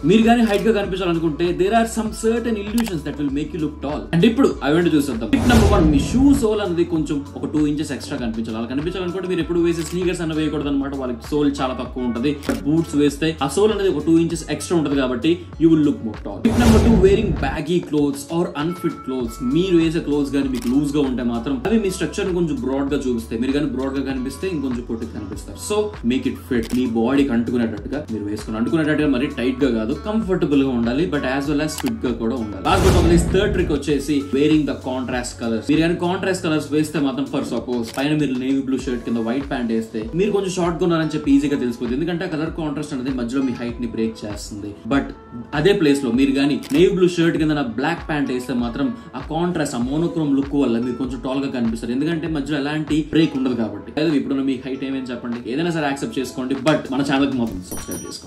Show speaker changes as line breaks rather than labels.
మీరు కానీ హైట్ గా కనిపించాలనుకుంటే there are some certain illusions that will make you look tall and ఇప్పుడు అవి చూసేద్దాం టిప్ నెంబర్ వన్ మీ షూ సోల్ అనేది కొంచెం ఒక టూ ఇంచెస్ ఎక్స్ట్రా కనిపించాలి అలా కనిపించాలనుకుంటే మీరు ఎప్పుడు వేసే స్నీకర్స్ అన్న వేయకూడదు అనమాట వాళ్ళకి సోల్ చాలా తక్కువ ఉంటుంది బట్ బూట్స్ వేస్తే ఆ సోల్ అనేది ఒక టూ ఇంచెస్ ఎక్స్ట్రా ఉంటుంది కాబట్టి you will look more tall tip number two wearing baggy clothes or unfit clothes మీరు వేసే క్లోత్స్ కానీ మీకు లూజ్ గా ఉంటే మాత్రం అవి మీ స్ట్రక్చర్ కొంచెం బ్రాడ్ గా చూపిస్తాయి మీరు కానీ బ్రాడ్ గా కనిపిస్తే ఇంకొంచెం పొట్టిగా కనిపిస్తారు సో మేక్ ఇట్ ఫిట్ మీ బాడీకి అంటుకునేటట్టుగా మీరు వేసుకుని అంటుకునేటట్టుగా మరి టైట్ గా కాదు కంఫర్టబుల్ గా ఉండాలి but as well as fit గా కూడా ఉండాలి last but of third trick వచ్చేసి వేరింగ్ ద కాంట్రాస్ట్ కలర్స్ మీరు కానీ కాంట్రాస్ట్ కలర్స్ వేస్తే మాత్రం ఫర్ సపోజ్ పైన మీరు నేవీ బ్లూ షర్ట్ కింద వైట్ ప్యాంట్ వేస్తే మీరు కొంచెం షార్ట్ గా ఉన్నారని చెప్పి ఈజీగా తెలిసిపోతుంది ఎందుకంటే కలర్ కాంట్రాస్ట్ అనేది మధ్యలో మీ హైట్ ని బ్రేక్ చేస్తుంది బట్ అదే ప్లేస్ లో మీరు కానీ నేవీ బ్లూ షర్ట్ కింద బ్లాక్ ప్యాంట్ వేస్తే మాత్రం ఆ కాంట్రాస్ట్ ఆ మోనోక్రోమ్ లుక్ వల్ల మీరు కొంచెం టాల్ గా కనిపిస్తారు ఎందుకంటే మధ్యలో ఎలాంటి బ్రేక్ ఉండదు కాబట్టి అదే ఇప్పుడు మీ హైట్ ఏమేమి చెప్పండి ఏదైనా సరే యాక్సెప్ట్ చేసుకోండి బట్ మన ఛానల్ కి మాత్రం సబ్స్క్రైబ్ చేసుకోండి